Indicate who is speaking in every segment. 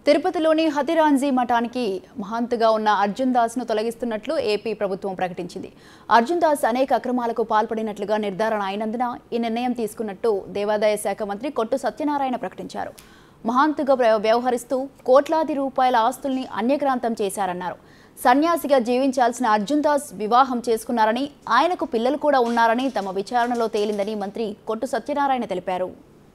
Speaker 1: తిరుపతిలోని హతిరాంజీ మఠానికి మహంతుగా ఉన్న అర్జున్ దాస్ను తొలగిస్తున్నట్లు ఏపీ ప్రభుత్వం ప్రకటించింది అర్జున్ దాస్ అనేక అక్రమాలకు పాల్పడినట్లుగా నిర్ధారణ అయినందున ఈ నిర్ణయం తీసుకున్నట్టు దేవాదాయ శాఖ మంత్రి కొట్టు సత్యనారాయణ ప్రకటించారు మహాంతుగా వ్య- వ్యవహరిస్తూ కోట్లాది రూపాయల ఆస్తుల్ని అన్యక్రాంతం చేశారన్నారు సన్యాసిగా జీవించాల్సిన అర్జున్ దాస్ వివాహం చేసుకున్నారని ఆయనకు పిల్లలు కూడా ఉన్నారని తమ విచారణలో తేలిందని మంత్రి కొట్టు సత్యనారాయణ తెలిపారు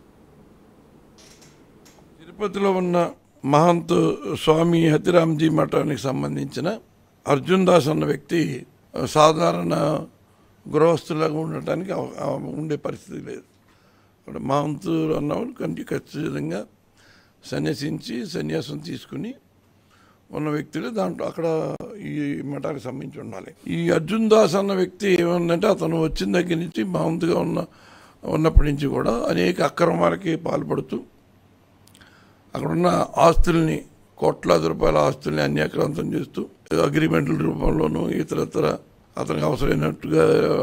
Speaker 2: తిరుపతిలో ఉన్న మహంత్ స్వామి హతిరామ్జీ మఠానికి సంబంధించిన అర్జున్ దాస్ అన్న వ్యక్తి ఆ, సాధారణ గృహస్థులాగా ఉండటానికి అవ- అవ- ఉండే పరిస్థితి లేదు అక్కడ మహంత్ అన్నవాడు కంటి ఖచ్చితంగా సన్యసించి సన్యాసం తీసుకుని ఉన్న వ్యక్తులు దాంట్లో అక్కడ ఈ మఠానికి సంబంధించి ఉండాలి ఈ అర్జున్ దాస్ అన్న వ్యక్తి ఏమందంటే అతను వచ్చిన దగ్గర నుంచి మహంత్గా ఉన్న ఉన్నప్పటి నుంచి కూడా అనేక అక్రమాలకి పాల్పడుతూ అక్కడున్న ఆస్తుల్ని కోట్లాది రూపాయల ఆస్తుల్ని అన్యాక్రాంతం చేస్తూ అగ్రిమెంట్ల రూపంలోనూ ఇతరత్ర అతనికి అవసరమైనట్టుగా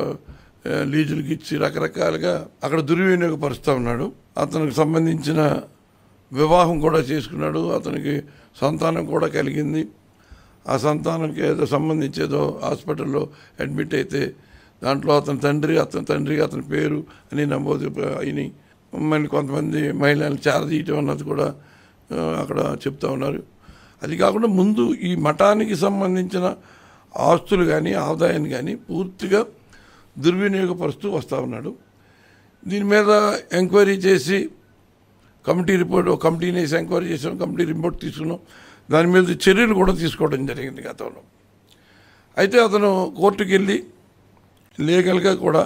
Speaker 2: ఆ, లీజులకి ఇచ్చి రకరకాలుగా అక్కడ దుర్వినియోగపరుస్తూ ఉన్నాడు అతనికి సంబంధించిన వివాహం కూడా చేసుకున్నాడు అతనికి సంతానం కూడా కలిగింది ఆ సంతానంకి ఏదో సంబంధించి ఏదో హాస్పిటల్లో అడ్మిట్ అయితే దాంట్లో అతని తండ్రి అతని తండ్రి అతని పేరు అని నమోదు అయినాయి మళ్ళీ కొంతమంది మహిళలను చేరదీయటం అన్నది కూడా ఆ, అక్కడ చెప్తా ఉన్నారు అది కాకుండా ముందు ఈ మఠానికి సంబంధించిన ఆస్తులు కానీ ఆదాయాన్ని కానీ పూర్తిగా దుర్వినియోగపరుస్తూ వస్తూ ఉన్నాడు దీని మీద ఎంక్వైరీ చేసి కమిటీ రిపోర్ట్ ఒక కమిటీని వేసి ఎంక్వైరీ చేసాం కమిటీ రిపోర్ట్ తీసుకున్నాం దాని మీద చర్యలు కూడా తీసుకోవడం జరిగింది గతంలో అయితే అతను కోర్టుకి వెళ్ళి లీగల్గా కూడా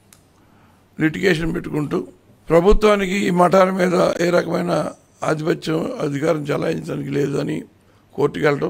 Speaker 2: లిటిగేషన్ పెట్టుకుంటూ ప్రభుత్వానికి ఈ మఠాల మీద ఏ రకమైన ఆధిపత్యం అధికారం చెలాయించడానికి లేదు అని కోర్టుకి వెళ్ళడం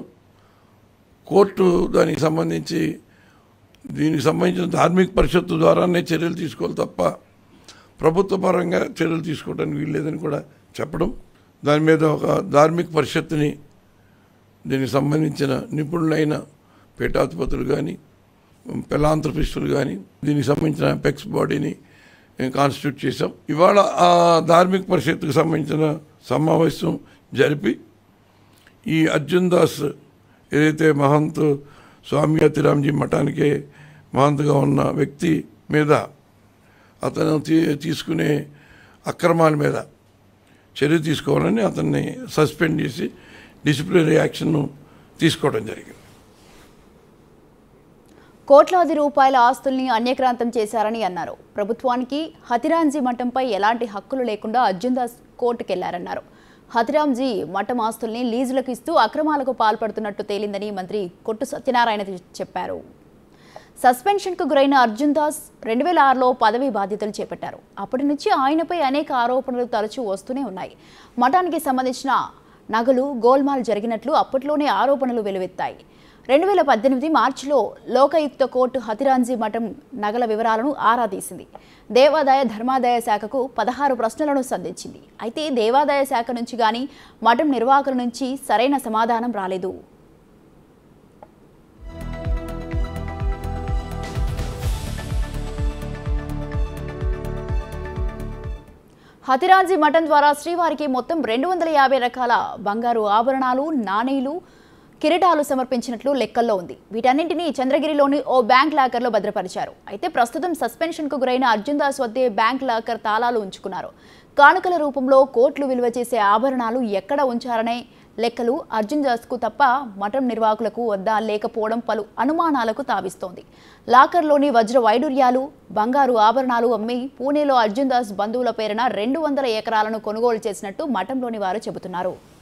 Speaker 2: కోర్టు దానికి సంబంధించి దీనికి సంబంధించిన ధార్మిక పరిషత్తు ద్వారానే చర్యలు తీసుకోవాలి తప్ప ప్రభుత్వ పరంగా చర్యలు తీసుకోవడానికి వీల్లేదని కూడా చెప్పడం దాని మీద ఒక ధార్మిక పరిషత్తుని దీనికి సంబంధించిన నిపుణులైన పీఠాధిపతులు కానీ పెలాంథ్రపిస్టులు కానీ దీనికి సంబంధించిన పెక్స్ బాడీని కాన్స్టిట్యూట్ చేశాం ఇవాళ ఆ ధార్మిక పరిషత్తుకు సంబంధించిన సమావేశం జరిపి ఈ అర్జున్ దాస్ ఏదైతే మహంత్ స్వామి అతిరామ్జీ మఠానికే మహంత్గా ఉన్న వ్యక్తి మీద అతను తీ- తీసుకునే అక్రమాల మీద చర్య తీసుకోవాలని అతన్ని సస్పెండ్ చేసి డిసిప్లినరీ యాక్షన్ తీసుకోవడం జరిగింది
Speaker 1: కోట్లాది రూపాయల ఆస్తుల్ని అన్యక్రాంతం చేశారని అన్నారు ప్రభుత్వానికి హతిరాంజీ మఠంపై ఎలాంటి హక్కులు లేకుండా అర్జున్ దాస్ కోర్టుకెళ్లారన్నారు హతిరాంజీ మఠం ఆస్తుల్ని లీజులకు ఇస్తూ అక్రమాలకు పాల్పడుతున్నట్టు తేలిందని మంత్రి కొట్టు సత్యనారాయణ చెప్పారు సస్పెన్షన్కు గురైన అర్జున్ దాస్ రెండు వేల ఆరులో పదవి బాధ్యతలు చేపట్టారు అప్పటి నుంచి ఆయనపై అనేక ఆరోపణలు తరచూ వస్తూనే ఉన్నాయి మఠానికి సంబంధించిన నగలు గోల్మాల్ జరిగినట్లు అప్పట్లోనే ఆరోపణలు వెలువెత్తాయి రెండు వేల పద్దెనిమిది మార్చిలో లోకాయుక్త కోర్టు హతిరాంజీ మఠం నగల వివరాలను ఆరా తీసింది దేవాదాయ ధర్మాదాయ శాఖకు పదహారు ప్రశ్నలను సంధించింది అయితే దేవాదాయ శాఖ నుంచి కానీ మఠం నిర్వాహకుల నుంచి సరైన సమాధానం రాలేదు హతిరాజీ మఠం ద్వారా శ్రీవారికి మొత్తం రెండు వందల యాభై రకాల బంగారు ఆభరణాలు నాణేలు కిరీటాలు సమర్పించినట్లు లెక్కల్లో ఉంది వీటన్నింటినీ చంద్రగిరిలోని ఓ బ్యాంక్ లాకర్లో భద్రపరిచారు అయితే ప్రస్తుతం సస్పెన్షన్కు గురైన అర్జున్ దాస్ వద్దే బ్యాంక్ లాకర్ తాళాలు ఉంచుకున్నారు కానుకల రూపంలో కోట్లు విలువ చేసే ఆభరణాలు ఎక్కడ ఉంచారనే లెక్కలు అర్జున్ దాస్కు తప్ప మఠం నిర్వాహకులకు వద్ద లేకపోవడం పలు అనుమానాలకు తావిస్తోంది లాకర్లోని వజ్ర వైడూర్యాలు బంగారు ఆభరణాలు అమ్మి పూణేలో అర్జున్ దాస్ బంధువుల పేరున రెండు వందల ఎకరాలను కొనుగోలు చేసినట్టు మఠంలోని వారు చెబుతున్నారు